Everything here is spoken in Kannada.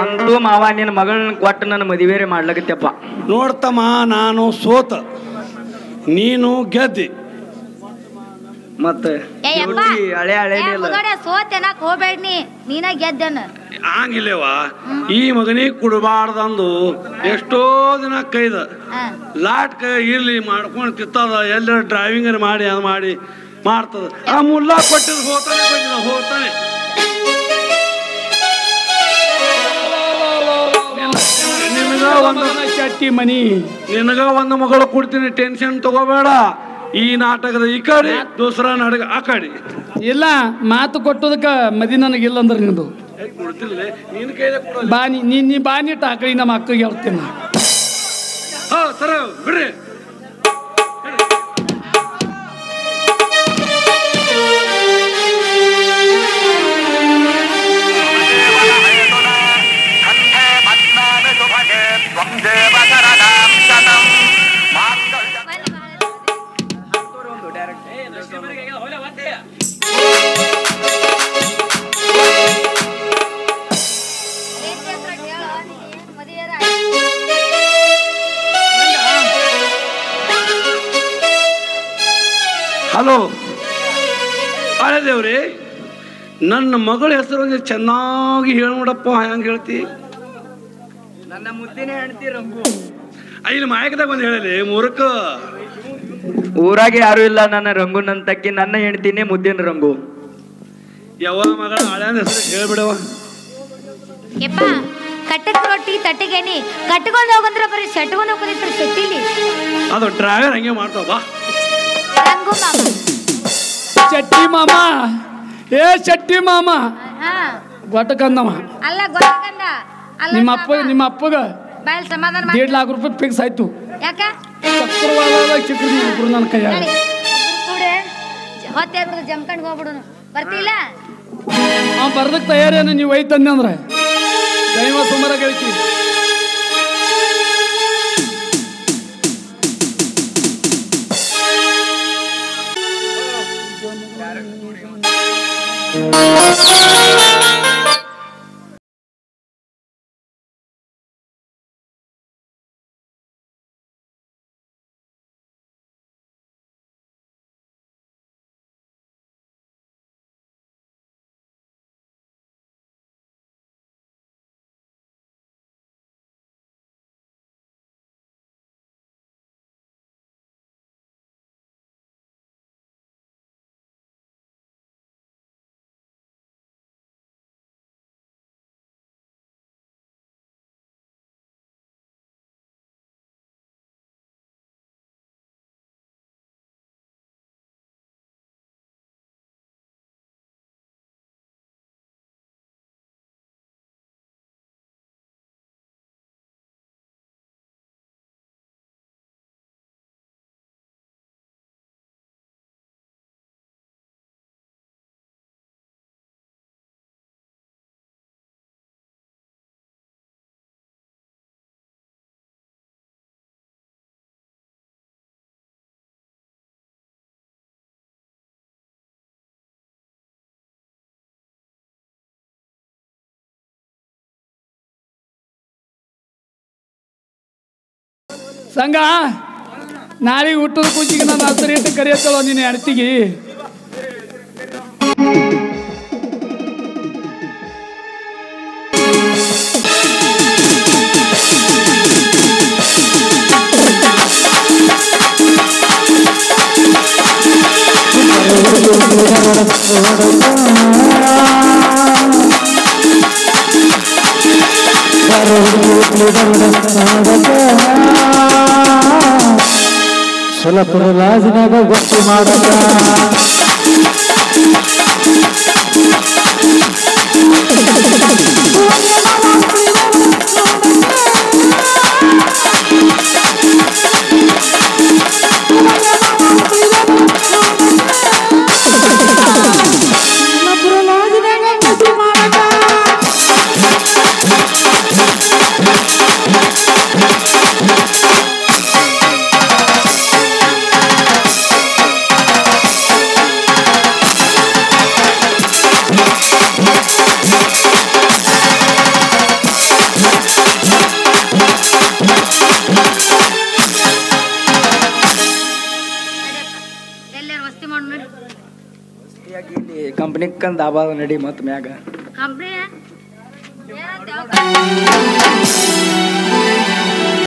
ಅಂತೂ ಮಾವ ನಿನ್ನ ಮಗಳನ್ನ ಕೊಟ್ಟು ನನ್ನ ಮದುವೆ ಮಾಡ್ಲಾಗತ್ತಪ್ಪ ನೋಡ್ತಮ್ಮ ನಾನು ಸೋತ ನೀನು ಗೆದ್ದಿ ಮತ್ತೆ ಏ ಯಪ್ಪ ಡ್ಯೂಟಿ ಹಳೆ ಹಳೇನೇ ಇಲ್ಲ ಮುಗಡೆ ಸೋತ್ ಅನ್ನಕ್ ಹೋಗ್ಬೇಡ ನೀ ನೀನ ಗೆದ್ದನ ಹಂಗಿಲ್ಲವ ಈ ಮಗನಿಗೆ ಕೊಡಬಾರ್ದಂದು ಎಷ್ಟೋ ದಿನ ಕೈದ ಹಾ ಲಾಟ್ ಕೈ ಇರ್ಲಿ ಮಾಡ್ಕೊಂಡು ತಿತ್ತದ ಎಲ್ಲರ ಡ್ರೈವಿಂಗ್ ಮಾಡಿ ಅದು ಮಾಡಿ ಮಾಡ್ತದ ಆ ಮುಲ್ಲಾ ಕೊಟ್ಟಿದ್ ಹೋತಾನೆ ಬಂದಿದ ಹೋತಾನೆ ನಿನಗ ಒಂದು ಚಟ್ಟಿ ಮನಿ ನಿನಗ ಒಂದು ಮಗಳು ಕೊಡ್ತೀನಿ ಟೆನ್ಷನ್ ತಗೋಬೇಡ ಈ ನಾಟಕದ ಈ ಕಡೆ ದೂಸರ ನಾಟಕ ಆ ಕಡೆ ಇಲ್ಲ ಮಾತು ಕೊಟ್ಟದಕ್ಕ ಮದಿ ನನಗಿಲ್ಲ ಅಂದ್ರೆ ನಿಂದು ಏ, ಕೊಡ್ತಿಲ್ಲ ನಿನ್ನ ಕೈಲೇ ಕೊಡಲ್ಲ ಬಾ ನೀ ನೀ ನೀ ಬಾ ನೀಟ್ ಹಾಕಿ ನಮ್ಮ ಅಕ್ಕಗೆ ಹೇಳ್ತೀನಿ ನಾ. ಹಾ ಸರ ಬಿಡ್ರಿ ಕಂಠೆ ಪದ್ಮಾನ ಶುಭಗೆ ತ್ವಂ ದೇವ ಶರಣಂ ಶತಂ ಮಾಂಗಲ್ಯ ಹಲೋ ಹಳೆ ದೇವ್ರಿ ನನ್ನ ಮಗಳ ಹೆಸರು ಒಂದು ಚೆನ್ನಾಗಿ ಹೇಳ್ಬಿಡಪ್ಪ ಹೆಂಗೆ ಹೇಳ್ತಿ ನನ್ನ ಮುದ್ದಿನ ಹೆಂಡತಿ ರಂಗು ಇಲ್ಲಿ ಮಾಯಕದಾಗ ಒಂದು ಹೇಳಲಿ ಮೂರಕ್ಕ ಊರಾಗೆ ಯಾರು ಇಲ್ಲ ನನ್ನ ರಂಗು ನನ್ನ ತಕ್ಕಿ ನನ್ನ ಹೆಂಡತಿನೇ ಮುದ್ದಿನ ರಂಗು ಯಾವ ಮಗಳ ಹಳೆ ಹೆಸರು ಹೇಳ್ಬಿಡವ ಯಪ್ಪ ಕಟ್ಟಕ್ ರೊಟ್ಟಿ ತಟ್ಟಿಗೆನಿ ಕಟ್ಕೊಂಡ್ ಹೋಗಂದ್ರ ಬರೀ ಶಟ್ಕೊಂಡ್ ಹೋಗೋದಿತ್ತು ಶೆಟ್ಟಿಲಿ ಅದು ಡ್ರೈವರ್ ಹಂಗೆ ಮಾಡ್ತಾವ ಬಾ ರಂಗು ಮಾಮ ಚಟ್ಟಿ ಮಾಮ ಏ ಚಟ್ಟಿ ಮಾಮ ಹಾ ಗೊಟ್ಟಕಂದವ ಅಲ್ಲ ಗೊತ್ತಂದ ಅಲ್ಲ ನಿಮ್ಮ ಅಪ್ಪ ನಿಮ್ಮ ಅಪ್ಪಗ ಬಾಯಲ್ ಸಮಾಧಾನ ದೇಡ್ ಮಾಡಿ ಲಾಖ ರೂಪಾಯಿ ಫಿಕ್ಸ್ ಆಯ್ತು ಯಾಕ ಚಕ್ರವಾದ ಚಿಕ್ರ ಇಬ್ರು ನನ್ನ ಕೈಯಾಗ ನಡಿ ಕೂಡೆ ಹೊತ್ತೆ ಬಿಡುದು ಜಮ್ಕಂಡ್ ಹೋಗ್ಬಿಡುನು ಬರ್ತಿಲ್ಲ ಅವ್ ಬರ್ದಕ್ ತಯಾರೇನು ನೀವು ಐತಂದೆ ಅಂದ್ರೆ ದೈವ ಸುಮಾರ ಗೆಳತಿ ಸಂಘ ನಾಳೆಗೆ ಹುಟ್ಟದ ಕುಂಚಿಗೆ ನಾನು ಹಸಿರು ಇಟ್ಟು ಕರೆಯತ್ತಲ್ಲ ನಿನ್ನ ಹೆಣ್ತಿಗೆ ಸೊಲಪುರ ರಾಜನಾಗ ಗೊತ್ತು ಮಾಡಕ ಮಾಡು ನೋಡಿ ಇಲ್ಲಿ ಕಂಪ್ನಿ ಕಂದ್ ದಾಬಾ ನಡಿ ಮತ್ ಮ್ಯಾಗ ಕಂಪ್ನಿ ಏನಂತ